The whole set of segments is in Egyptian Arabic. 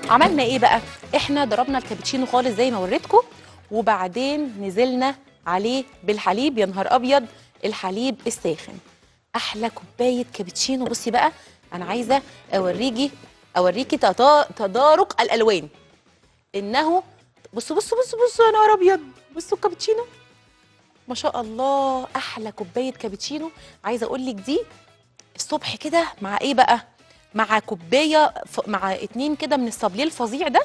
عملنا ايه بقى احنا ضربنا الكابتشينو خالص زي ما وريتكم وبعدين نزلنا عليه بالحليب يا نهار ابيض الحليب الساخن احلى كوبايه كابتشينو بصي بقى انا عايزه اوريكي اوريكي تدا- تدارك الالوان انه بصوا بصوا بصوا بصوا يا نهار ابيض بصوا الكابتشينو ما شاء الله احلى كوبايه كابتشينو عايزه اقول لك دي الصبح كده مع ايه بقى مع كوبايه ف... مع اتنين كده من الصابليه الفظيع ده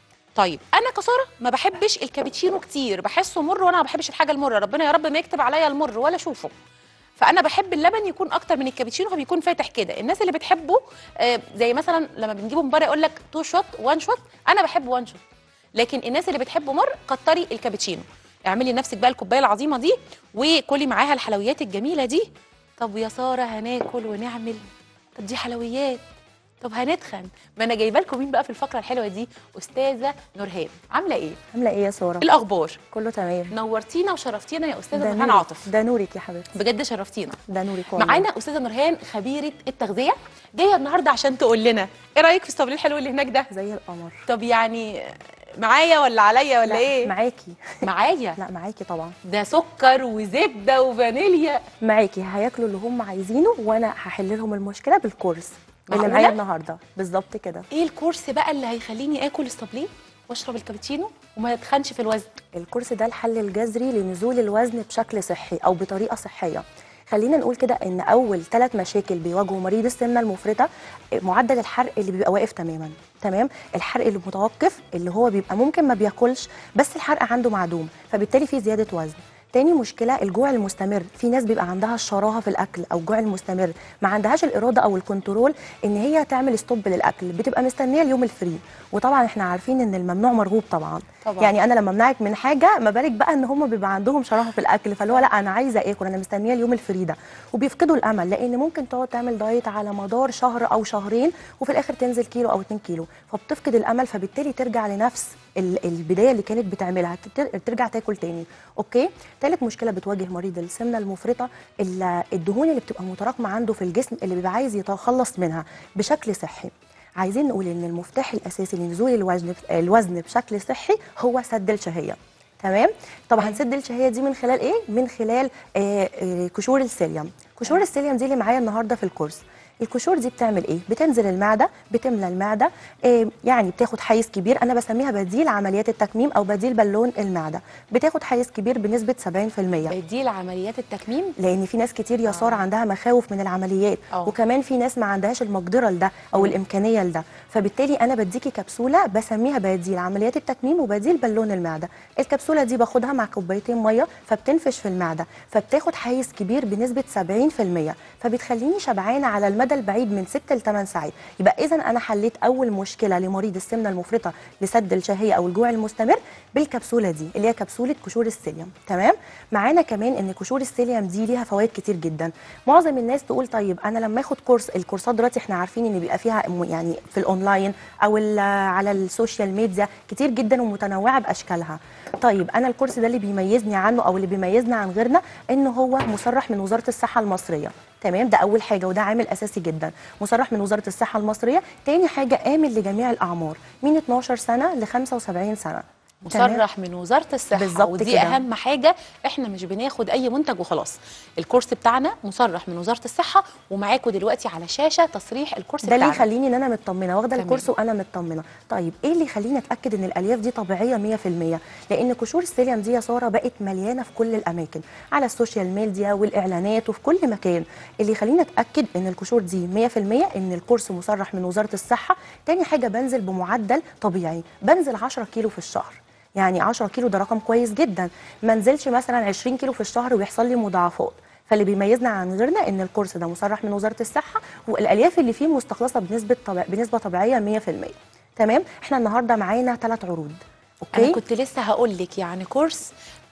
طيب انا كساره ما بحبش الكابتشينو كتير بحسه مر وانا ما بحبش الحاجه المره ربنا يا رب ما يكتب عليا المر ولا اشوفه فانا بحب اللبن يكون اكتر من الكابتشينو فبيكون فاتح كده الناس اللي بتحبه آه، زي مثلا لما بنجيبه من بره يقول لك تو شوت وان شوت انا بحب وان شوت لكن الناس اللي بتحبه مر كتري الكابتشينو اعملي لنفسك بقى الكوبايه العظيمه دي وكلي معاها الحلويات الجميله دي طب يا ساره هناكل ونعمل طب دي حلويات طب هنتخن ما انا جايبه لكم مين بقى في الفقره الحلوه دي استاذه نورهان عامله ايه عامله ايه يا ساره الاخبار كله تمام نورتينا وشرفتينا يا استاذه ده نورهان نورك عاطف ده نورك يا حبيبتي بجد شرفتينا ده نورك والله معانا استاذه نورهان خبيره التغذيه جايه النهارده عشان تقول لنا ايه رايك في الصابليه الحلو اللي هناك ده زي القمر طب يعني معايا ولا عليا ولا لا، ايه معاكي معايا لا معاكي طبعا ده سكر وزبده وفانيليا معاكي هياكلوا اللي هم عايزينه وانا هحل لهم المشكله بالكورس اللي معقولة؟ معايا النهارده بالظبط كده ايه الكورس بقى اللي هيخليني اكل الصابليه واشرب الكابتشينو وما اتخنش في الوزن الكورس ده الحل الجذري لنزول الوزن بشكل صحي او بطريقه صحيه خلينا نقول كده ان اول ثلاث مشاكل بيواجهوا مريض السمنه المفرطه معدل الحرق اللي بيبقى واقف تماما تمام الحرق اللي متوقف اللي هو بيبقى ممكن ما بياكلش بس الحرق عنده معدوم فبالتالي في زياده وزن تاني مشكلة الجوع المستمر في ناس بيبقى عندها الشراهة في الأكل أو الجوع المستمر ما عندهاش الإرادة أو الكنترول إن هي تعمل ستوب للأكل بتبقى مستنية اليوم الفري وطبعا احنا عارفين إن الممنوع مرغوب طبعا طبعاً. يعني انا لما امنعك من حاجه ما بالك بقى ان هم بيبقى عندهم شراهه في الاكل فاللي هو لا انا عايزه اكل انا مستنيه اليوم الفري ده وبيفقدوا الامل لان ممكن تقعد تعمل دايت على مدار شهر او شهرين وفي الاخر تنزل كيلو او 2 كيلو فبتفقد الامل فبالتالي ترجع لنفس ال- البدايه اللي كانت بتعملها تت- ترجع تاكل تاني اوكي ثالث مشكله بتواجه مريض السمنه المفرطه ال- الدهون اللي بتبقى متراكمه عنده في الجسم اللي بيبقى عايز يتخلص منها بشكل صحي عايزين نقول ان المفتاح الاساسي لنزول الوزن الوزن بشكل صحي هو سد الشهيه تمام طب هنسد الشهيه دي من خلال ايه من خلال آه آه كشور السيليوم كشور السيليوم دي اللي معايا النهارده في الكورس الكشور دي بتعمل ايه بتنزل المعده بتملى المعده آه يعني بتاخد حيز كبير انا بسميها بديل عمليات التكميم او بديل بالون المعده بتاخد حيز كبير بنسبه 70% بديل عمليات التكميم لان في ناس كتير يا ساره عندها مخاوف من العمليات آه. وكمان في ناس ما عندهاش المقدره لده او الامكانيه لده فبالتالي انا بديكي كبسوله بسميها بديل عمليات التكميم وبديل بالون المعده الكبسوله دي باخدها مع كوبايتين ميه فبتنفش في المعده فبتاخد حيز كبير بنسبه 70% فبتخليني شبعانه على المدى البعيد من 6 ل 8 ساعات يبقى اذا انا حليت اول مشكله لمريض السمنه المفرطه لسد الشهيه او الجوع المستمر بالكبسوله دي اللي هي كبسوله كشور السيليوم تمام معانا كمان ان كشور السيليوم دي ليها فوائد كتير جدا معظم الناس تقول طيب انا لما اخد كورس الكورسات دلوقتي احنا عارفين ان بيبقى فيها م- يعني في الاونلاين او ال- على السوشيال ميديا كتير جدا ومتنوعه باشكالها طيب انا الكورس ده اللي بيميزني عنه او اللي بيميزنا عن غيرنا ان هو مصرح من وزاره الصحه المصريه تمام ده اول حاجه وده عامل اساسي جدا مصرح من وزاره الصحه المصريه تاني حاجه امن لجميع الاعمار من 12 سنه ل 75 سنه تمام؟ مصرح من وزاره الصحه بالظبط ودي كده. اهم حاجه احنا مش بناخد اي منتج وخلاص الكورس بتاعنا مصرح من وزاره الصحه ومعاكم دلوقتي على شاشه تصريح الكورس ده اللي بتاعنا يخليني ان انا مطمنه واخده تمام. الكورس وانا مطمنه طيب ايه اللي يخليني اتاكد ان الالياف دي طبيعيه 100% لان كشور السيليوم دي يا ساره بقت مليانه في كل الاماكن على السوشيال ميديا والاعلانات وفي كل مكان اللي يخليني اتاكد ان الكشور دي 100% ان الكورس مصرح من وزاره الصحه تاني حاجه بنزل بمعدل طبيعي بنزل 10 كيلو في الشهر يعني 10 كيلو ده رقم كويس جدا ما انزلش مثلا 20 كيلو في الشهر ويحصل لي مضاعفات فاللي بيميزنا عن غيرنا ان الكورس ده مصرح من وزاره الصحه والالياف اللي فيه مستخلصه بنسبه طبع... بنسبه طبيعيه 100% تمام احنا النهارده معانا ثلاث عروض انا اوكي كنت لسه هقول لك يعني كورس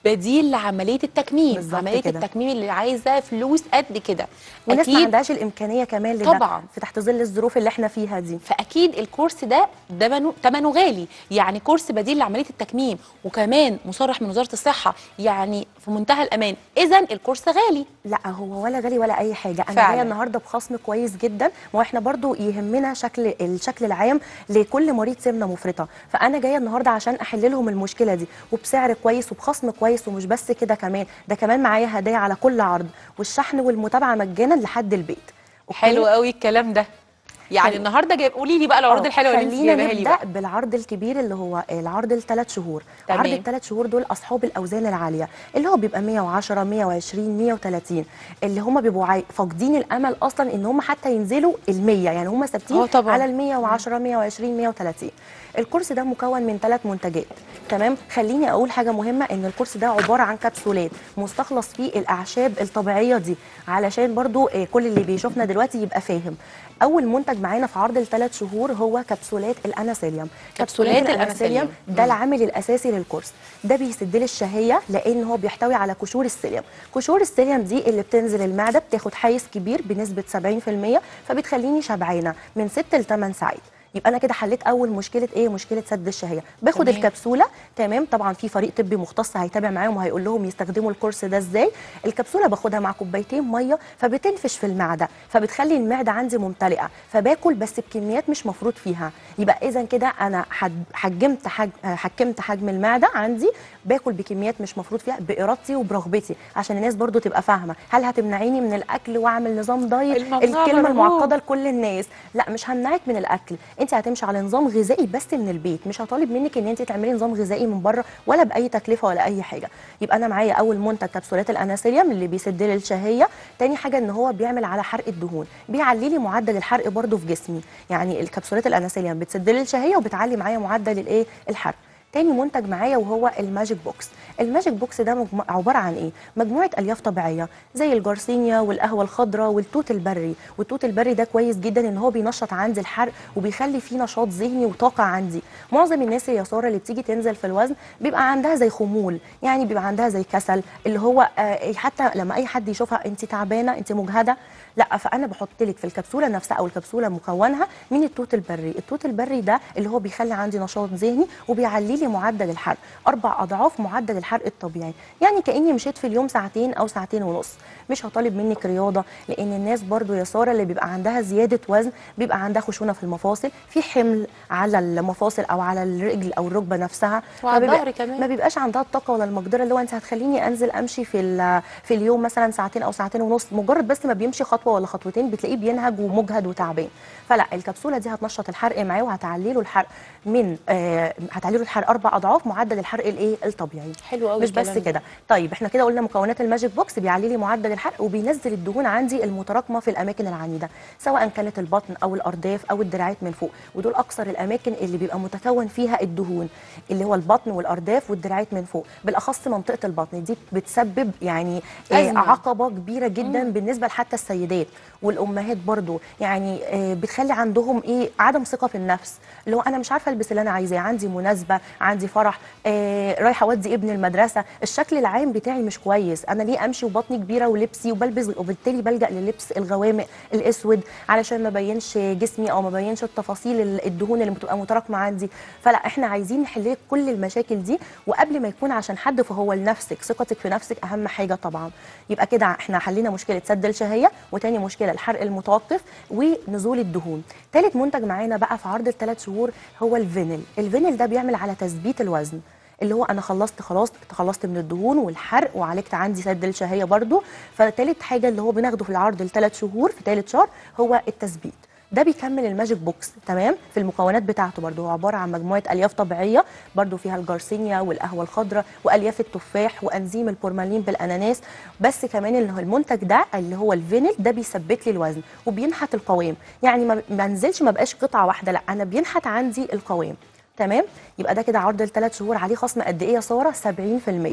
بديل لعمليه التكميم بالظبط عمليه كده. التكميم اللي عايزه فلوس قد كده وناس ما عندهاش الامكانيه كمان لده طبعاً. في تحت ظل الظروف اللي احنا فيها دي فاكيد الكورس ده ثمنه ثمنه غالي يعني كورس بديل لعمليه التكميم وكمان مصرح من وزاره الصحه يعني في منتهى الامان اذا الكورس غالي لا هو ولا غالي ولا اي حاجه انا فعلاً. جايه النهارده بخصم كويس جدا ما هو احنا برضو يهمنا شكل الشكل العام لكل مريض سمنه مفرطه فانا جايه النهارده عشان احل لهم المشكله دي وبسعر كويس وبخصم كويس ومش بس كده كمان ده كمان معايا هدايا على كل عرض والشحن والمتابعه مجانا لحد البيت أوكي؟ حلو قوي الكلام ده يعني خل- النهارده جايب قولي لي بقى العروض آه، الحلوه اللي انت خلينا جايباها لي نبدا بقى بالعرض الكبير اللي هو العرض الثلاث شهور تمام. عرض الثلاث شهور دول اصحاب الاوزان العاليه اللي هو بيبقى 110 120 130 اللي هم بيبقوا عاي- فاقدين الامل اصلا ان هم حتى ينزلوا ال 100 يعني هم آه ثابتين طبعاً. على ال 110 120 130 الكورس ده مكون من ثلاث منتجات تمام خليني اقول حاجه مهمه ان الكورس ده عباره عن كبسولات مستخلص فيه الاعشاب الطبيعيه دي علشان برضو آه، كل اللي بيشوفنا دلوقتي يبقى فاهم اول منتج معانا في عرض الثلاث شهور هو كبسولات الاناسيليوم كبسولات الأناسيليوم. ده العامل الاساسي للكورس ده بيسد لي الشهيه لان هو بيحتوي على قشور السيليوم قشور السيليوم دي اللي بتنزل المعده بتاخد حيز كبير بنسبه 70% فبتخليني شبعانه من 6 ل 8 ساعات يبقى انا كده حليت اول مشكله ايه مشكله سد الشهيه باخد تمام. الكبسوله تمام طبعا في فريق طبي مختص هيتابع معاهم وهيقول لهم يستخدموا الكورس ده ازاي الكبسوله باخدها مع كوبايتين ميه فبتنفش في المعده فبتخلي المعده عندي ممتلئه فباكل بس بكميات مش مفروض فيها يبقى اذا كده انا حد- حجمت حج... حكمت حجم المعده عندي باكل بكميات مش مفروض فيها بارادتي وبرغبتي عشان الناس برضو تبقى فاهمه هل هتمنعيني من الاكل واعمل نظام دايت الموضوع الكلمه مرعوب. المعقده لكل الناس لا مش همنعك من الاكل انت هتمشي على نظام غذائي بس من البيت مش هطالب منك ان انت تعملي نظام غذائي من بره ولا باي تكلفه ولا اي حاجه يبقى انا معايا اول منتج كبسولات الاناسيليوم اللي بيسد لي الشهيه تاني حاجه ان هو بيعمل على حرق الدهون بيعلي لي معدل الحرق برده في جسمي يعني الكبسولات الاناسيليوم بتسد لي الشهيه وبتعلي معايا معدل الايه الحرق تاني منتج معايا وهو الماجيك بوكس الماجيك بوكس ده مجمو... عباره عن ايه مجموعه الياف طبيعيه زي الجارسينيا والقهوه الخضراء والتوت البري والتوت البري ده كويس جدا ان هو بينشط عندي الحرق وبيخلي فيه نشاط ذهني وطاقه عندي معظم الناس يا ساره اللي بتيجي تنزل في الوزن بيبقى عندها زي خمول يعني بيبقى عندها زي كسل اللي هو آه حتى لما اي حد يشوفها انت تعبانه انت مجهده لا فانا بحط لك في الكبسوله نفسها او الكبسوله مكونها من التوت البري التوت البري ده اللي هو بيخلي عندي نشاط ذهني وبيعلي لي معدل الحرق اربع اضعاف معدل الحرق الطبيعي يعني كاني مشيت في اليوم ساعتين او ساعتين ونص مش هطالب منك رياضه لان الناس برضو يا ساره اللي بيبقى عندها زياده وزن بيبقى عندها خشونه في المفاصل في حمل على المفاصل او على الرجل او الركبه نفسها وعلى فبيبقى- الظهر كمان. ما بيبقاش عندها الطاقه ولا المقدره اللي هو انت هتخليني انزل امشي في ال- في اليوم مثلا ساعتين او ساعتين ونص مجرد بس ما بيمشي خطوه ولا خطوتين بتلاقيه بينهج ومجهد وتعبان فلا الكبسوله دي هتنشط الحرق معاه وهتعلي له الحرق من آه هتعلي له الحرق اربع اضعاف معدل الحرق الايه الطبيعي حلو قوي مش بس الكلام ده. كده طيب احنا كده قلنا مكونات الماجيك بوكس بيعلي لي معدل الحرق وبينزل الدهون عندي المتراكمه في الاماكن العنيده سواء كانت البطن او الارداف او الدراعات من فوق ودول اكثر الاماكن اللي بيبقى متكون فيها الدهون اللي هو البطن والارداف والدراعات من فوق بالاخص منطقه البطن دي بتسبب يعني آه، أزمة. عقبه كبيره جدا مم. بالنسبه لحتى السيدات والامهات برضو يعني آه، بتخلي عندهم ايه عدم ثقه في النفس اللي هو انا مش عارفه البس اللي انا عايزاه عندي مناسبه عندي فرح آه، رايحه اودي ابني المدرسه الشكل العام بتاعي مش كويس انا ليه امشي وبطني كبيره ولبسي وبلبس وبالتالي بلجا للبس الغوامق الاسود علشان ما بينش جسمي او ما بينش التفاصيل ال- الدهون اللي بتبقى متراكمه عندي فلا احنا عايزين نحل لك كل المشاكل دي وقبل ما يكون عشان حد فهو لنفسك ثقتك في نفسك اهم حاجه طبعا يبقى كده احنا حلينا مشكله سد الشهيه وتاني مشكله الحرق المتوقف ونزول الدهون تالت منتج معانا بقى في عرض الثلاث شهور هو الفينل الفينل ده بيعمل على تثبيت الوزن اللي هو انا خلصت خلاص تخلصت من الدهون والحرق وعالجت عندي سد الشهيه برضو فتالت حاجه اللي هو بناخده في العرض الثلاث شهور في ثالث شهر هو التثبيت ده بيكمل الماجيك بوكس تمام في المكونات بتاعته برضو هو عباره عن مجموعه الياف طبيعيه برضو فيها الجارسينيا والقهوه الخضراء والياف التفاح وانزيم البورمالين بالاناناس بس كمان اللي هو المنتج ده اللي هو الفينل ده بيثبت لي الوزن وبينحت القوام يعني ما ما انزلش ما بقاش قطعه واحده لا انا بينحت عندي القوام تمام يبقى ده كده عرض الثلاث شهور عليه خصم قد ايه يا ساره 70%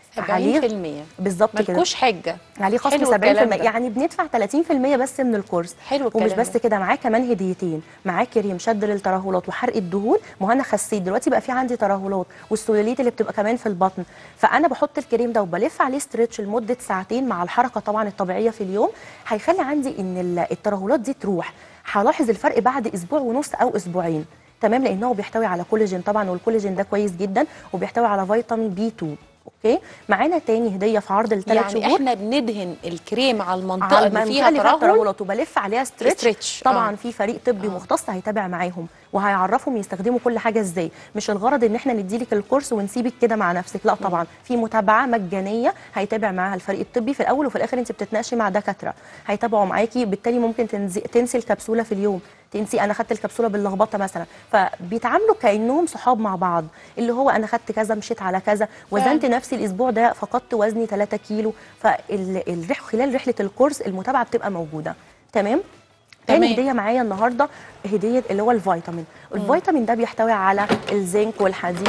عليه 70% بالظبط كده ملكوش حجه عليه خصم حلو 70% الكلام ده. يعني بندفع 30% بس من الكورس حلو الكلام ومش بس ده. كده معاه كمان هديتين معاه كريم شد للترهلات وحرق الدهون ما هو انا خسيت دلوقتي بقى في عندي ترهلات والسلوليت اللي بتبقى كمان في البطن فانا بحط الكريم ده وبلف عليه ستريتش لمده ساعتين مع الحركه طبعا الطبيعيه في اليوم هيخلي عندي ان ال- الترهلات دي تروح هلاحظ الفرق بعد اسبوع ونص او اسبوعين تمام لان هو بيحتوي على كولاجين طبعا والكولاجين ده كويس جدا وبيحتوي على فيتامين بي 2 اوكي معانا تاني هديه في عرض الثلاث يعني شهور احنا بندهن الكريم على المنطقه على اللي المنطقة فيها اللي فيها ترهل ترهلات وبلف عليها ستريتش, ستريتش، طبعا آه. في فريق طبي آه. مختص هيتابع معاهم وهيعرفهم يستخدموا كل حاجه ازاي مش الغرض ان احنا نديلك الكورس ونسيبك كده مع نفسك لا طبعا في متابعه مجانيه هيتابع معاها الفريق الطبي في الاول وفي الاخر انت بتتناقشي مع دكاتره هيتابعوا معاكي بالتالي ممكن تنزي تنسي الكبسوله في اليوم تنسي انا خدت الكبسوله باللخبطه مثلا فبيتعاملوا كانهم صحاب مع بعض اللي هو انا خدت كذا مشيت على كذا وزنت نفسي الاسبوع ده فقدت وزني 3 كيلو فالرح خلال رحله الكورس المتابعه بتبقى موجوده تمام تاني تمام. هديه معايا النهارده هديه اللي هو الفيتامين الفيتامين ده بيحتوي على الزنك والحديد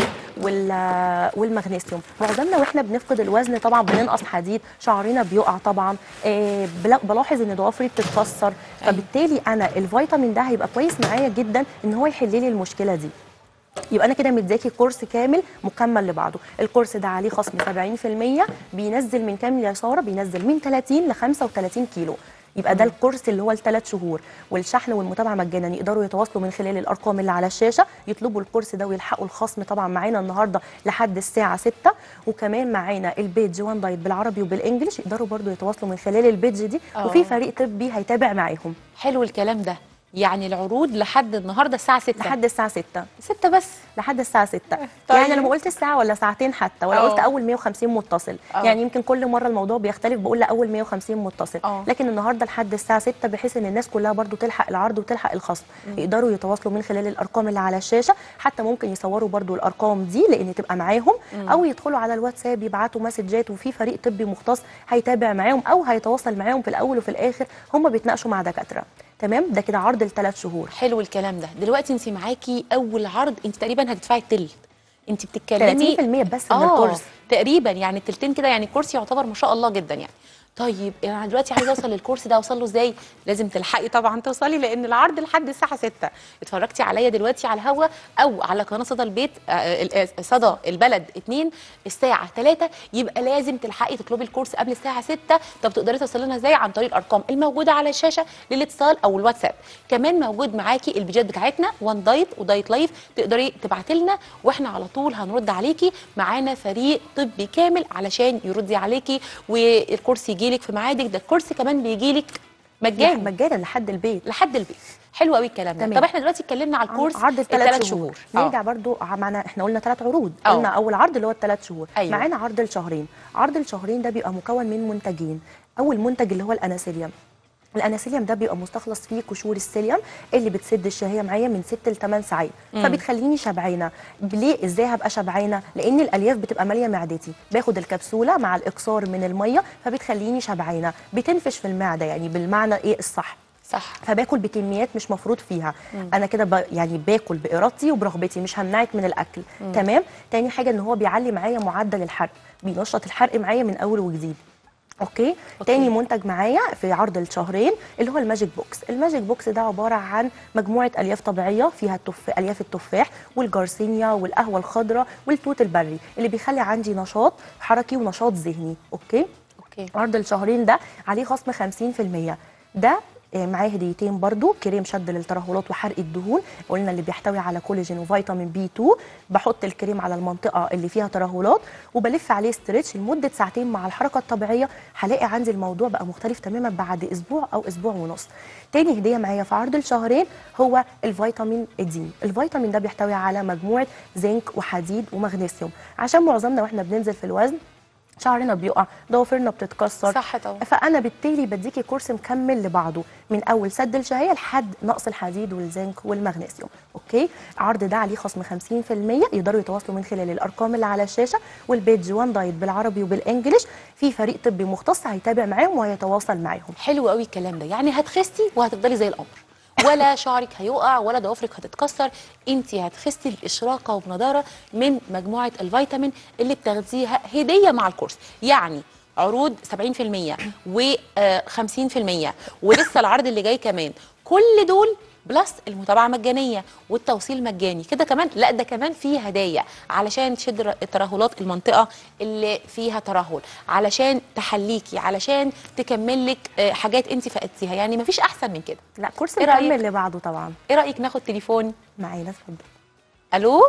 وال- والمغنيسيوم معظمنا واحنا بنفقد الوزن طبعا بننقص حديد شعرنا بيقع طبعا آه، بلا- بلاحظ ان ضوافري بتتكسر فبالتالي انا الفيتامين ده هيبقى كويس معايا جدا ان هو يحل لي المشكله دي يبقى انا كده مدياكي كورس كامل مكمل لبعضه الكورس ده عليه خصم 70% بينزل من كام يا ساره بينزل من 30 ل 35 كيلو يبقى ده الكورس اللي هو الثلاث شهور والشحن والمتابعه مجانا يقدروا يتواصلوا من خلال الارقام اللي على الشاشه يطلبوا الكورس ده ويلحقوا الخصم طبعا معانا النهارده لحد الساعه 6 وكمان معانا البيج وان دايت بالعربي وبالانجلش يقدروا برضو يتواصلوا من خلال البيج دي آه. وفي فريق طبي هيتابع معاهم حلو الكلام ده يعني العروض لحد النهارده الساعه 6 لحد الساعه 6 6 بس لحد الساعة 6 طيب. يعني انا ما قلت الساعة ولا ساعتين حتى ولا أه. قلت أول 150 متصل أه. يعني يمكن كل مرة الموضوع بيختلف بقول لا أول 150 متصل أه. لكن النهاردة لحد الساعة 6 بحيث إن الناس كلها برضو تلحق العرض وتلحق الخصم يقدروا يتواصلوا من خلال الأرقام اللي على الشاشة حتى ممكن يصوروا برضو الأرقام دي لأن تبقى معاهم أو يدخلوا على الواتساب يبعتوا مسجات وفي فريق طبي مختص هيتابع معاهم أو هيتواصل معاهم في الأول وفي الآخر هم بيتناقشوا مع دكاترة تمام ده كده عرض الثلاث شهور حلو الكلام ده دلوقتي انت معاكي اول عرض انت تقريبا هتدفعي التلت انت بتتكلمي 30% بس من اه الكورس تقريبا يعني التلتين كده يعني الكورس يعتبر ما شاء الله جدا يعني طيب انا دلوقتي عايزه اوصل للكورس ده اوصل له ازاي لازم تلحقي طبعا توصلي لان العرض لحد الساعه 6 اتفرجتي عليا دلوقتي على الهوا او على قناه صدى البيت آه، ال- آه، صدى البلد 2 الساعه 3 يبقى لازم تلحقي تطلبي الكورس قبل الساعه 6 طب تقدري توصلي لنا ازاي عن طريق الارقام الموجوده على الشاشه للاتصال او الواتساب كمان موجود معاكي البيجات بتاعتنا وان دايت ودايت لايف تقدري تبعتي لنا واحنا على طول هنرد عليكي معانا فريق طبي كامل علشان يرد عليكي والكورس يجيلك في ميعادك ده الكورس كمان بيجيلك مجانا مجانا لحد البيت لحد البيت حلو قوي الكلام ده تمام. طب احنا دلوقتي اتكلمنا على الكورس عرض الثلاث الثلاث شهور, آه. نرجع برضو معنا احنا قلنا ثلاث عروض آه. قلنا اول عرض اللي هو الثلاث شهور أيوة. معانا عرض الشهرين عرض الشهرين ده بيبقى مكون من منتجين اول منتج اللي هو الاناسيليوم الاناسيليوم ده بيبقى مستخلص فيه قشور السيليوم اللي بتسد الشهيه معايا من 6 ل 8 ساعات فبتخليني شبعانه ليه ازاي هبقى شبعانه لان الالياف بتبقى ماليه معدتي باخد الكبسوله مع الاكسار من الميه فبتخليني شبعانه بتنفش في المعده يعني بالمعنى ايه الصح صح فباكل بكميات مش مفروض فيها مم. انا كده ب... يعني باكل بارادتي وبرغبتي مش همنعك من الاكل مم. تمام تاني حاجه ان هو بيعلي معايا معدل الحرق بينشط الحرق معايا من اول وجديد أوكي. أوكي. اوكي تاني منتج معايا في عرض الشهرين اللي هو الماجيك بوكس الماجيك بوكس ده عباره عن مجموعه الياف طبيعيه فيها التف... الياف التفاح والجارسينيا والقهوه الخضراء والتوت البري اللي بيخلي عندي نشاط حركي ونشاط ذهني اوكي اوكي عرض الشهرين ده عليه خصم 50% ده آه، معاه هديتين برضو كريم شد للترهلات وحرق الدهون قلنا اللي بيحتوي على كولاجين وفيتامين بي 2 بحط الكريم على المنطقه اللي فيها ترهلات وبلف عليه ستريتش لمده ساعتين مع الحركه الطبيعيه هلاقي عندي الموضوع بقى مختلف تماما بعد اسبوع او اسبوع ونص تاني هديه معايا في عرض الشهرين هو الفيتامين دي الفيتامين ده بيحتوي على مجموعه زنك وحديد ومغنيسيوم عشان معظمنا واحنا بننزل في الوزن شعرنا بيقع ضوافرنا بتتكسر صح طبعا فانا بالتالي بديكي كورس مكمل لبعضه من اول سد الشهيه لحد نقص الحديد والزنك والمغنيسيوم اوكي العرض ده عليه خصم 50% يقدروا يتواصلوا من خلال الارقام اللي على الشاشه والبيج وان دايت بالعربي وبالانجلش في فريق طبي مختص هيتابع معاهم وهيتواصل معاهم حلو قوي الكلام ده يعني هتخسي وهتفضلي زي القمر ولا شعرك هيقع ولا ضوافرك هتتكسر انت هتخسي باشراقه وبنضاره من مجموعه الفيتامين اللي بتاخديها هديه مع الكورس يعني عروض 70% و 50% ولسه العرض اللي جاي كمان كل دول بلس المتابعه مجانيه والتوصيل مجاني كده كمان لا ده كمان فيه هدايا علشان تشد ر- ترهلات المنطقه اللي فيها ترهل علشان تحليكي علشان تكمل لك آه، حاجات انت فقدتيها يعني مفيش احسن من كده لا كورس إيه رأيك؟ مكمل اللي بعده طبعا ايه رايك ناخد تليفون معانا اتفضل الو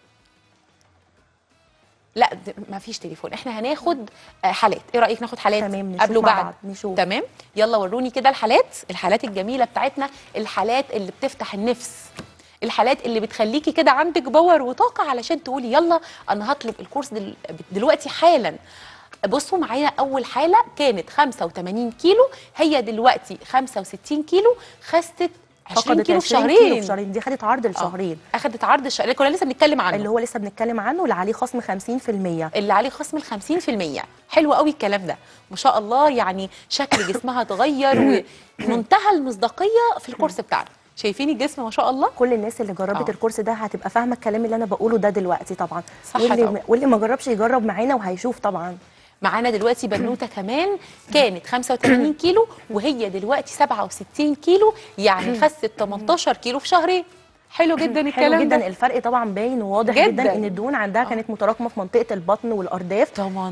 لا د- مفيش تليفون احنا هناخد آه، حالات ايه رايك ناخد حالات تمام، نشوف قبل مع وبعد بعض، نشوف. تمام يلا وروني كده الحالات الحالات الجميله بتاعتنا الحالات اللي بتفتح النفس الحالات اللي بتخليكي كده عندك باور وطاقه علشان تقولي يلا انا هطلب الكورس دل... دلوقتي حالا بصوا معايا اول حاله كانت 85 كيلو هي دلوقتي 65 كيلو خست 20 فقدت كيلو في 20 كيلو شهرين في شهرين دي خدت عرض آه. الشهرين اخدت عرض الشهر اللي كنا لسه بنتكلم عنه اللي هو لسه بنتكلم عنه اللي عليه خصم 50% اللي عليه خصم ال 50% حلو قوي الكلام ده ما شاء الله يعني شكل جسمها اتغير ومنتهى المصداقيه في الكورس بتاعنا شايفين الجسم ما شاء الله كل الناس اللي جربت آه. الكورس ده هتبقى فاهمه الكلام اللي انا بقوله ده دلوقتي طبعا صح واللي طبعا. واللي ما جربش يجرب معانا وهيشوف طبعا معانا دلوقتي بنوته كمان كانت 85 كيلو وهي دلوقتي 67 كيلو يعني خست 18 كيلو في شهرين حلو جدا حلو الكلام جدا ده الفرق طبعا باين وواضح جداً. جدا, ان الدهون عندها كانت متراكمه في منطقه البطن والارداف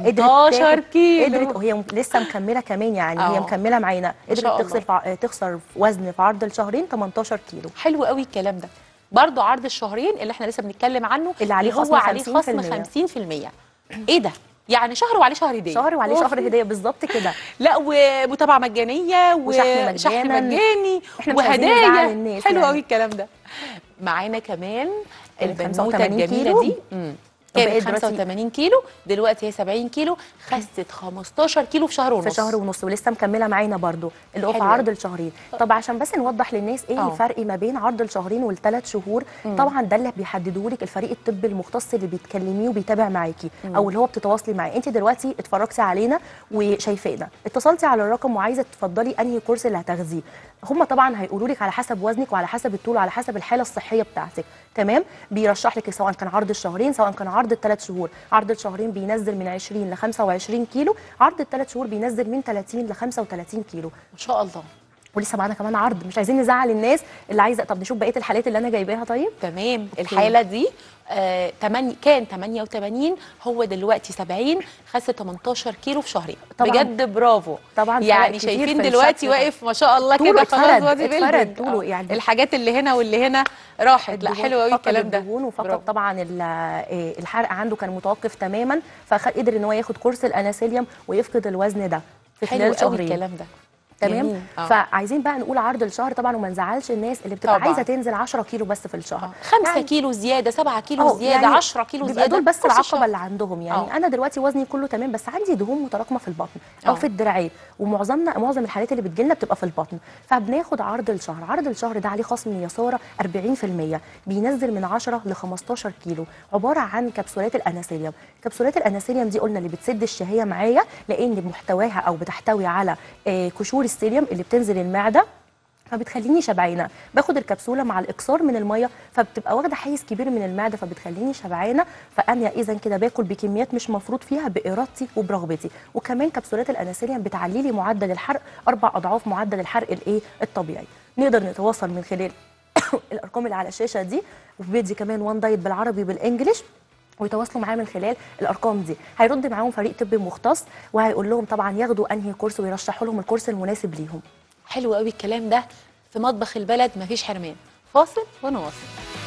18 تاخد- كيلو. قدرت وهي م- لسه مكمله كمان يعني هي آه. مكمله معانا ما شاء قدرت تخسر في ع- تخسر في وزن في عرض الشهرين 18 كيلو حلو قوي الكلام ده برضو عرض الشهرين اللي احنا لسه بنتكلم عنه اللي عليه هو خصم عليه 50%. خصم 50% ايه ده يعني شهر وعليه شهر هديه شهر وعليه أوف. شهر هديه بالظبط كده لا ومتابعه مجانيه وشحن وشحن مجاناً. مجاني إحنا مش عايزين نزعل وهدايا الناس حلو يعني. قوي الكلام ده معانا كمان اللي البنوته 85 الجميله كيلو. دي مم. وبقت كانت دلوقتي- 85 كيلو دلوقتي هي 70 كيلو خست 15 كيلو في شهر ونص في شهر ونص ولسه مكمله معانا برضو اللي هو في حلو عرض أوي. الشهرين طب عشان بس نوضح للناس ايه آه. الفرق ما بين عرض الشهرين والثلاث شهور طبعا ده اللي بيحددوه لك الفريق الطبي المختص اللي بيتكلميه وبيتابع معاكي او اللي هو بتتواصلي معاه انت دلوقتي اتفرجتي علينا وشايفانا اتصلتي على الرقم وعايزه تفضلي انهي كورس اللي هتاخديه هم طبعا هيقولوا لك على حسب وزنك وعلى حسب الطول وعلى حسب الحاله الصحيه بتاعتك تمام بيرشح لك سواء كان عرض الشهرين سواء كان عرض الثلاث شهور عرض الشهرين بينزل من 20 ل 25 كيلو عرض الثلاث شهور بينزل من 30 ل 35 كيلو ما شاء الله ولسه معانا كمان عرض مش عايزين نزعل الناس اللي عايزه طب نشوف بقيه الحالات اللي انا جايباها طيب تمام الحاله دي آه تماني كان 88 هو دلوقتي 70 خس 18 كيلو في شهرين طبعاً. بجد برافو طبعاً فرق يعني كتير شايفين في دلوقتي الشكل واقف ما شاء الله طوله كده خلاص اتفرد، بادي اتفرد بيلدينج. طوله آه. يعني. الحاجات اللي هنا واللي هنا راحت لا الدهون- حلو قوي فقد الكلام ده الدهون وفقد برافو. طبعا ال- آه، الحرق عنده كان متوقف تماما فقدر ان هو ياخد كورس الاناسيليوم ويفقد الوزن ده في حلو خلال قوي شهرين الكلام ده تمام جميل. آه. فعايزين بقى نقول عرض الشهر طبعا وما نزعلش الناس اللي بتبقى طبعاً. عايزه تنزل 10 كيلو بس في الشهر آه. 5 يعني- كيلو زياده 7 كيلو أهو زياده 10 كيلو بيبقى زياده دول بس نص العقبه الشهر. اللي عندهم يعني أه. انا دلوقتي وزني كله تمام بس عندي دهون متراكمه في البطن او أه. في الدراعات ومعظمنا معظم الحالات اللي بتجيلنا بتبقى في البطن فبناخد عرض الشهر عرض الشهر ده عليه خصم يساره 40% بينزل من 10 ل 15 كيلو عباره عن كبسولات الاناسيليوم كبسولات الاناسيليوم دي قلنا اللي بتسد الشهيه معايا لان محتواها او بتحتوي على آه، قشور السيليوم اللي بتنزل المعده فبتخليني شبعانه باخد الكبسوله مع الاكسار من الميه فبتبقى واخده حيز كبير من المعده فبتخليني شبعانه فانا اذا كده باكل بكميات مش مفروض فيها بارادتي وبرغبتي وكمان كبسولات الاناسيليوم بتعلي لي معدل الحرق اربع اضعاف معدل الحرق الايه الطبيعي نقدر نتواصل من خلال الارقام اللي على الشاشه دي وفي فيديو كمان وان دايت بالعربي بالانجلش ويتواصلوا معاه من خلال الارقام دي هيرد معاهم فريق طبي مختص وهيقول لهم طبعا ياخدوا انهي كورس ويرشحوا لهم الكورس المناسب ليهم حلو قوي الكلام ده في مطبخ البلد مفيش حرمان فاصل ونواصل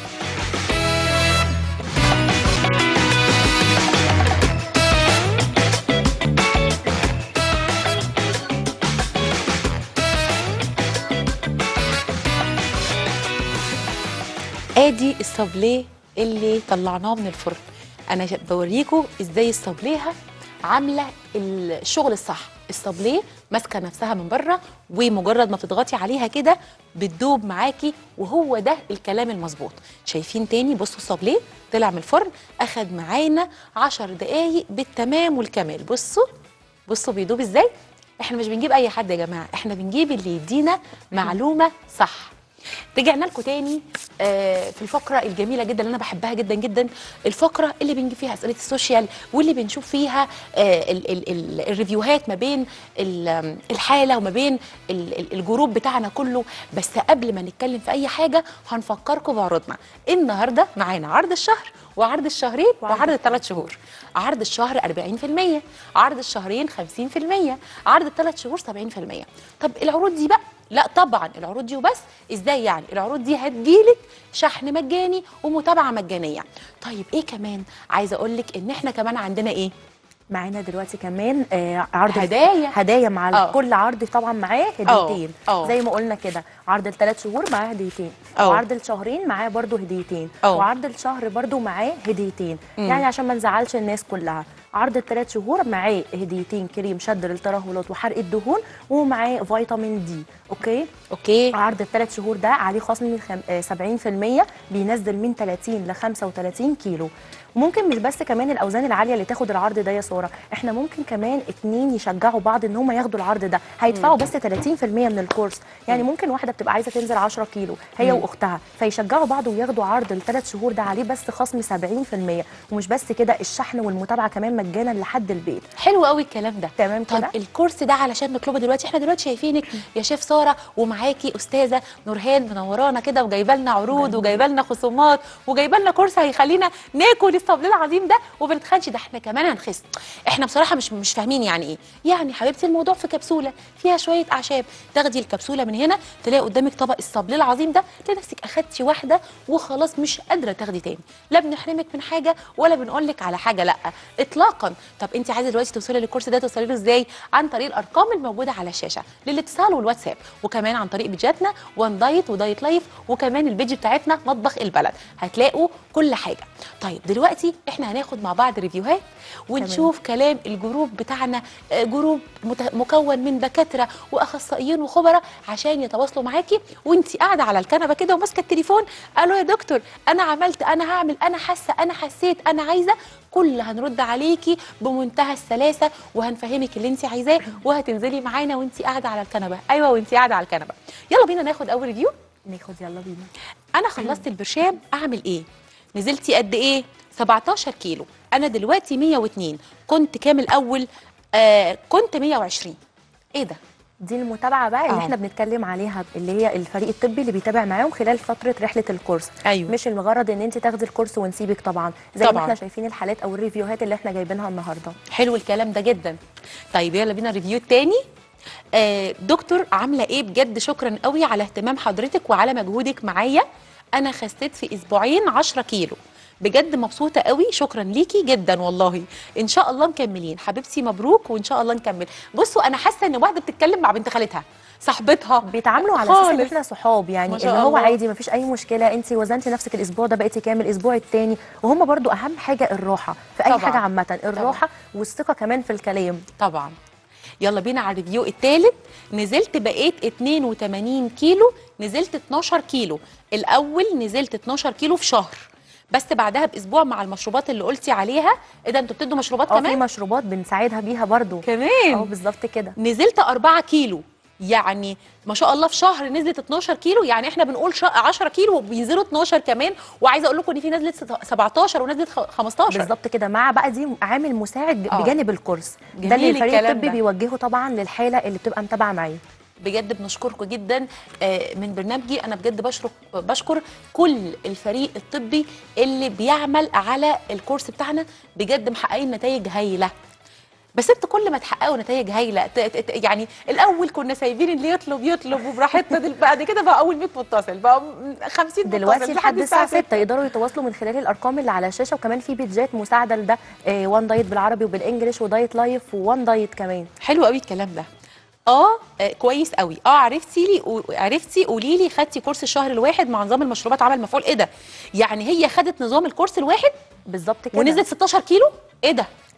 ادي الصابليه اللي طلعناه من الفرن انا ش- بوريكم ازاي الصابليها عامله الشغل الصح الصابليه ماسكه نفسها من بره ومجرد ما تضغطي عليها كده بتدوب معاكي وهو ده الكلام المظبوط شايفين تاني بصوا الصابليه طلع من الفرن اخد معانا 10 دقايق بالتمام والكمال بصوا بصوا بيدوب ازاي احنا مش بنجيب اي حد يا جماعه احنا بنجيب اللي يدينا معلومه صح رجعنا لكم تاني آه، في الفقره الجميله جدا اللي انا بحبها جدا جدا الفقره اللي بنجيب فيها اسئله السوشيال واللي بنشوف فيها آه، ال- ال- ال- الريفيوهات ما بين ال- الحاله وما بين ال- ال- الجروب بتاعنا كله بس قبل ما نتكلم في اي حاجه هنفكركم بعروضنا النهارده معانا عرض الشهر وعرض الشهرين وعرض الثلاث شهور عرض الشهر 40% عرض الشهرين 50% عرض الثلاث شهور 70% طب العروض دي بقى لا طبعا العروض دي وبس ازاي يعني العروض دي هتجيلك شحن مجاني ومتابعه مجانيه طيب ايه كمان عايزه اقول لك ان احنا كمان عندنا ايه معانا دلوقتي كمان آه عرض هدايا. هدايا مع آه. كل عرض طبعا معاه هديتين آه. زي ما قلنا كده عرض الثلاث شهور معاه هديتين آه. وعرض الشهرين معاه برضو هديتين آه. وعرض الشهر برضو معاه هديتين مم. يعني عشان ما نزعلش الناس كلها عرض الثلاث شهور معاه هديتين كريم شد للترهلات وحرق الدهون ومعاه فيتامين دي اوكي اوكي عرض الثلاث شهور ده عليه خصم من خم... آه، 70% بينزل من 30 ل 35 كيلو وممكن مش بس كمان الاوزان العاليه اللي تاخد العرض ده يا ساره احنا ممكن كمان اتنين يشجعوا بعض ان هم ياخدوا العرض ده هيدفعوا بس 30% من الكورس يعني ممكن واحده بتبقى عايزه تنزل 10 كيلو هي مم. واختها فيشجعوا بعض وياخدوا عرض الثلاث شهور ده عليه بس خصم 70% ومش بس كده الشحن والمتابعه كمان مجانا لحد البيت حلو قوي الكلام ده تمام طب كده الكورس ده علشان نطلبه دلوقتي احنا دلوقتي شايفينك يا شيف ساره ومعاكي استاذه نورهان منورانا كده وجايبه لنا عروض وجايبه لنا خصومات وجايبه لنا كورس هيخلينا ناكل الصبل العظيم ده وما بنتخنش ده احنا كمان هنخس احنا بصراحه مش مش فاهمين يعني ايه يعني حبيبتي الموضوع في كبسوله فيها شويه اعشاب تاخدي الكبسوله من هنا تلاقي قدامك طبق الصبل العظيم ده تلاقي نفسك اخدتي واحده وخلاص مش قادره تاخدي تاني لا بنحرمك من حاجه ولا بنقول لك على حاجه لا اطلاقا طب انت عايزه دلوقتي توصلي للكورس ده توصلي له ازاي عن طريق الارقام الموجوده على الشاشه للاتصال والواتساب وكمان عن طريق بيجاتنا وان دايت ودايت لايف وكمان البيج بتاعتنا مطبخ البلد هتلاقوا كل حاجه طيب دلوقتي احنا هناخد مع بعض ريفيوهات ونشوف كلام الجروب بتاعنا آه، جروب مت- مكون من دكاتره واخصائيين وخبراء عشان يتواصلوا معاكي وانت قاعده على الكنبه كده وماسكه التليفون قالوا يا دكتور انا عملت انا هعمل انا حاسه انا حسيت انا عايزه كل هنرد عليكي بمنتهى السلاسه وهنفهمك اللي انت عايزاه وهتنزلي معانا وانت قاعده على الكنبه ايوه وانت قاعده على الكنبه يلا بينا ناخد اول ريفيو ناخد يلا بينا انا خلصت البرشام اعمل ايه نزلتي قد ايه 17 كيلو انا دلوقتي 102 كنت كام الاول آه كنت 120 ايه ده دي المتابعه بقى اللي آه. احنا بنتكلم عليها اللي هي الفريق الطبي اللي بيتابع معاهم خلال فتره رحله الكورس أيوة. مش المغرض ان انت تاخدي الكورس ونسيبك طبعا زي طبعاً. ما احنا شايفين الحالات او الريفيوهات اللي احنا جايبينها النهارده حلو الكلام ده جدا طيب يلا بينا ريفيو التاني آه دكتور عامله ايه بجد شكرا قوي على اهتمام حضرتك وعلى مجهودك معايا انا خسيت في اسبوعين 10 كيلو بجد مبسوطه قوي شكرا ليكي جدا والله ان شاء الله مكملين حبيبتي مبروك وان شاء الله نكمل بصوا انا حاسه ان واحده بتتكلم مع بنت خالتها صاحبتها بيتعاملوا على اساس ان خالص. احنا صحاب يعني ما اللي شاء هو الله. عادي مفيش اي مشكله انت وزنتي نفسك الاسبوع ده بقيتي كام الاسبوع التاني وهم برضو اهم حاجه الراحه في اي طبعاً. حاجه عامه الراحه والثقه كمان في الكلام طبعا يلا بينا على الريفيو الثالث نزلت بقيت 82 كيلو نزلت 12 كيلو الاول نزلت 12 كيلو في شهر بس بعدها باسبوع مع المشروبات اللي قلتي عليها ايه ده انتوا بتدوا مشروبات اه في كمان مشروبات بنساعدها بيها برضو اه كمان بالظبط كده نزلت 4 كيلو يعني ما شاء الله في شهر نزلت 12 كيلو يعني احنا بنقول شا- 10 كيلو وبينزلوا 12 كمان وعايزه اقول لكم ان في نزلت ست- 17 ونزلت خ- 15 بالظبط كده مع بقى دي عامل مساعد آه. بجانب الكورس ده جميل اللي الفريق الكلام الطبي ده. بيوجهه طبعا للحاله اللي بتبقى متابعه معاه بجد بنشكركم جدا آه، من برنامجي انا بجد بشكر بشكر كل الفريق الطبي اللي بيعمل على الكورس بتاعنا بجد محققين نتائج هايله بس انتوا كل ما تحققوا نتائج هايله ت- ت- ت- يعني الاول كنا سايبين اللي يطلب يطلب وبراحتنا دل- بعد كده بقى اول 100 متصل بقى 50 متصل دلوقتي لحد الساعه 6 يقدروا يتواصلوا من خلال الارقام اللي على الشاشه وكمان في بيتجات مساعده لده آه وان دايت بالعربي وبالانجلش ودايت لايف ووان دايت كمان حلو قوي الكلام ده اه آه، كويس قوي اه عرفتي لي و- عرفتي قولي لي خدتي كورس الشهر الواحد مع نظام المشروبات عمل مفعول ايه ده يعني هي خدت نظام الكورس الواحد بالظبط كده ونزلت 16 كيلو ايه ده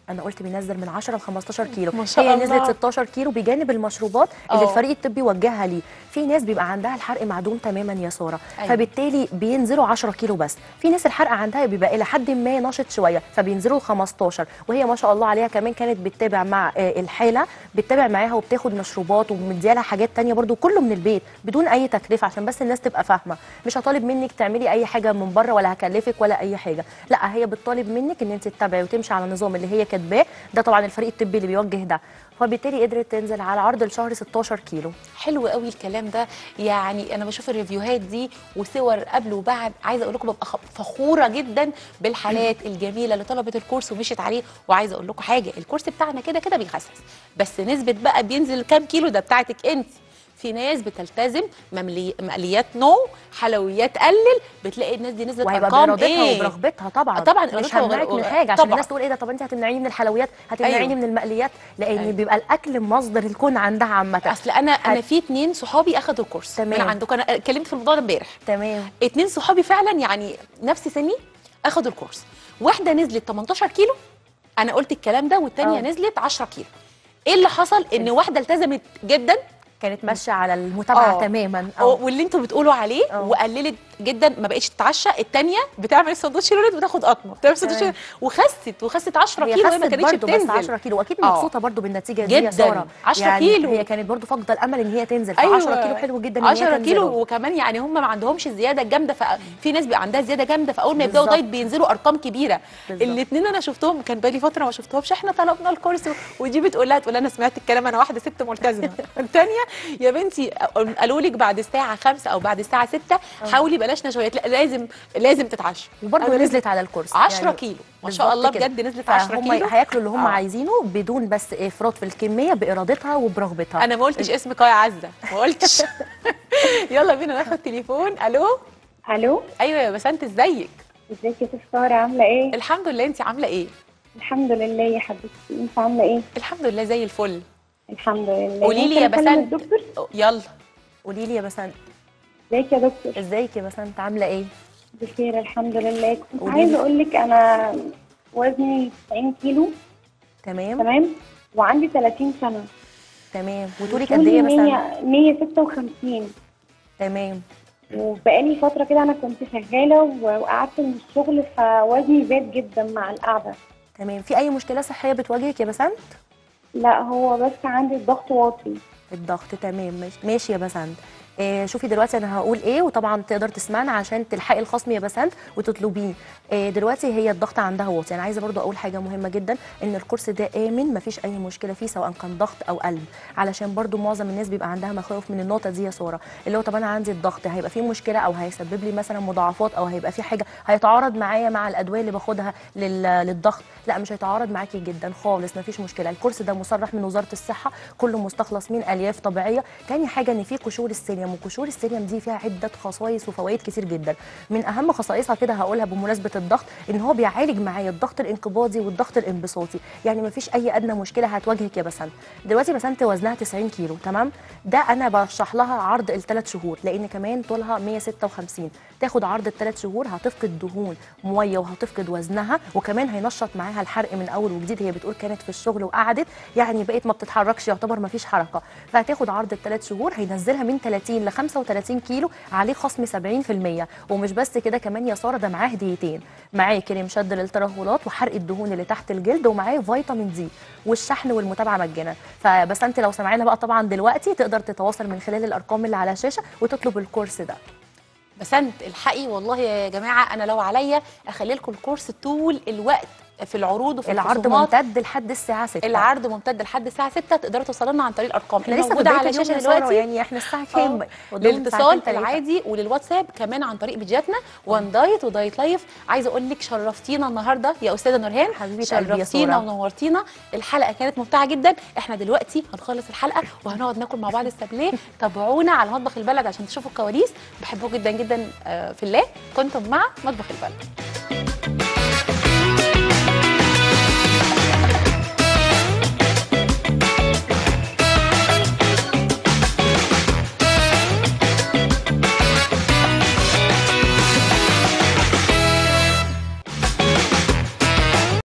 انا قلت بينزل من 10 ل 15 كيلو ما شاء هي الله. نزلت 16 كيلو بجانب المشروبات اللي أه. الفريق الطبي وجهها ليه في ناس بيبقى عندها الحرق معدوم تماما يا ساره أيوة. فبالتالي بينزلوا 10 كيلو بس في ناس الحرق عندها بيبقى الى حد ما نشط شويه فبينزلوا ل 15 وهي ما شاء الله عليها كمان كانت بتتابع مع آه، الحاله بتتابع معاها وبتاخد مشروبات ومديها لها حاجات تانية برضو كله من البيت بدون اي تكلفه عشان بس الناس تبقى فاهمه مش هطالب منك تعملي اي حاجه من بره ولا هكلفك ولا اي حاجه لا هي بتطالب منك ان انت تتابعي وتمشي على النظام اللي هي كاتباه ده طبعا الفريق الطبي اللي بيوجه ده فبالتالي قدرت تنزل على عرض الشهر 16 كيلو حلو قوي الكلام ده يعني انا بشوف الريفيوهات دي وصور قبل وبعد عايزه اقول لكم ببقى خ- فخوره جدا بالحالات الجميله اللي طلبت الكورس ومشيت عليه وعايزه اقول لكم حاجه الكورس بتاعنا كده كده بيخسس بس نسبه بقى بينزل كام كيلو ده بتاعتك انت في ناس بتلتزم مملي... مقليات نو حلويات قلل بتلاقي الناس دي نزلت وهيبقى ارقام بارادتها ايه وبرغبتها طبعا آه طبعاً مش إرادتها همنعك وغ- من وغ- حاجه عشان طبعاً. الناس تقول ايه ده طب انت هتمنعيني من الحلويات هتمنعيني أيوة. من المقليات لان أيوة. بيبقى الاكل مصدر الكون عندها عامه اصل انا انا في اتنين صحابي اخدوا الكورس تمام. من عندكم انا اتكلمت في الموضوع ده امبارح تمام اتنين صحابي فعلا يعني نفس سني اخدوا الكورس واحده نزلت 18 كيلو انا قلت الكلام ده والتانيه آه. نزلت 10 كيلو ايه اللي حصل ان واحده التزمت جدا كانت ماشيه على المتابعه آه. تماما أو- واللي انتوا بتقولوا عليه آه. وقللت جدا ما بقتش تتعشى التانيه بتعمل السندوتش الولد بتاخد قطمه بتعمل سندوتش تمام. وخست وخست 10 هي كيلو وهي ما خست كانتش برضه بس بتنزل 10 كيلو واكيد آه. مبسوطه برضه بالنتيجه دي يا جداً. ساره 10 يعني كيلو. هي كانت برضه فاقده الامل ان هي تنزل ف 10 كيلو حلو جدا ان هي 10 كيلو تنزله. وكمان يعني هم ما عندهمش الزياده الجامده ففي ناس بيبقى عندها زياده جامده فاول ما يبداوا بالظبط. دايت بينزلوا ارقام كبيره بالظبط. الاثنين انا شفتهم كان بقالي فتره ما شفتهمش احنا طلبنا الكورس و- ودي بتقول لها تقول لها انا سمعت الكلام انا واحده ست ملتزمه الثانيه يا بنتي قالوا لك بعد الساعه 5 او بعد الساعه 6 حاولي بلاش نشويات لا لازم لازم تتعشى وبرضه أنا نزلت على الكورس 10 كيلو ما شاء بالظبط الله كده. بجد نزلت 10 فهم كيلو هياكلوا اللي هم آه. عايزينه بدون بس افراط في الكميه بارادتها وبرغبتها انا ما قلتش اسمك يا عزه ما قلتش يلا بينا ناخد تليفون الو الو ايوه يا بسنت ازيك ازيك يا ست ساره عامله ايه الحمد لله انت عامله ايه الحمد لله يا حبيبتي انت عامله ايه الحمد لله زي الفل الحمد لله قولي لي يا ممكن أكلم بسنت الدكتور يلا قولي لي يا بسنت ازيك يا دكتور ازيك يا بسنت عامله ايه بخير الحمد لله كنت قولي عايزه لي. اقول لك انا وزني 90 كيلو تمام تمام وعندي 30 سنه تمام وطولك قد ايه يا بسنت 100 156 تمام وبقالي فتره كده انا كنت شغاله وقعدت من الشغل فوزني زاد جدا مع القعده تمام في اي مشكله صحيه بتواجهك يا بسنت لا هو بس عندي الضغط واطي الضغط تمام ماشي ماشي يا بسنت آه شوفي دلوقتي انا هقول ايه وطبعا تقدر تسمعنا عشان تلحقي الخصم يا بسنت وتطلبيه آه دلوقتي هي الضغط عندها واطي انا عايزه برضو اقول حاجه مهمه جدا ان الكورس ده امن مفيش اي مشكله فيه سواء كان ضغط او قلب علشان برضو معظم الناس بيبقى عندها مخاوف من النقطه دي يا ساره اللي هو طب انا عندي الضغط هيبقى فيه مشكله او هيسبب لي مثلا مضاعفات او هيبقى فيه حاجه هيتعارض معايا مع الادويه اللي باخدها لل- للضغط لا مش هيتعارض معاكي جدا خالص مفيش مشكله الكورس ده مصرح من وزاره الصحه كله مستخلص من الياف طبيعيه تاني حاجه ان فيه قشور السيليوم وقشور السيليوم دي فيها عده خصائص وفوائد كتير جدا من اهم خصائصها كده هقولها بمناسبه الضغط ان هو بيعالج معايا الضغط الانقباضي والضغط الانبساطي يعني مفيش اي ادنى مشكله هتواجهك يا بسنت دلوقتي بسنت وزنها 90 كيلو تمام ده انا برشح لها عرض الثلاث شهور لان كمان طولها 156 تاخد عرض الثلاث شهور هتفقد دهون ميه وهتفقد وزنها وكمان هينشط معاها الحرق من اول وجديد هي بتقول كانت في الشغل وقعدت يعني بقيت ما بتتحركش يعتبر ما فيش حركه فهتاخد عرض الثلاث شهور هينزلها من 30 ل 35 كيلو عليه خصم 70% ومش بس كده كمان يا ساره ده معاه هديتين معاه كريم شد للترهلات وحرق الدهون اللي تحت الجلد ومعاه فيتامين دي والشحن والمتابعه مجانا فبس انت لو سامعانا بقى طبعا دلوقتي تقدر تتواصل من خلال الارقام اللي على الشاشه وتطلب الكورس ده بسنت الحقي والله يا جماعه انا لو عليا اخلي لكم الكورس طول الوقت في العروض وفي العرض الخصومات. ممتد لحد الساعه 6 العرض ممتد لحد الساعه 6 تقدروا توصلوا لنا عن طريق الارقام احنا لسه في موجوده بداية على اليوم الشاشه يا سارة، دلوقتي يعني احنا الساعه كام آه. قدامنا للاتصال ساعتين تلاتة. العادي وللواتساب كمان عن طريق بيجاتنا وان دايت ودايت لايف عايزه اقول لك شرفتينا النهارده يا استاذه نورهان حبيبة قلبي يا شرفتينا سارة. ونورتينا الحلقه كانت ممتعه جدا احنا دلوقتي هنخلص الحلقه وهنقعد ناكل مع بعض السابليه تابعونا على مطبخ البلد عشان تشوفوا الكواليس بحبكم جدا جدا آه، في الله كنتم مع مطبخ البلد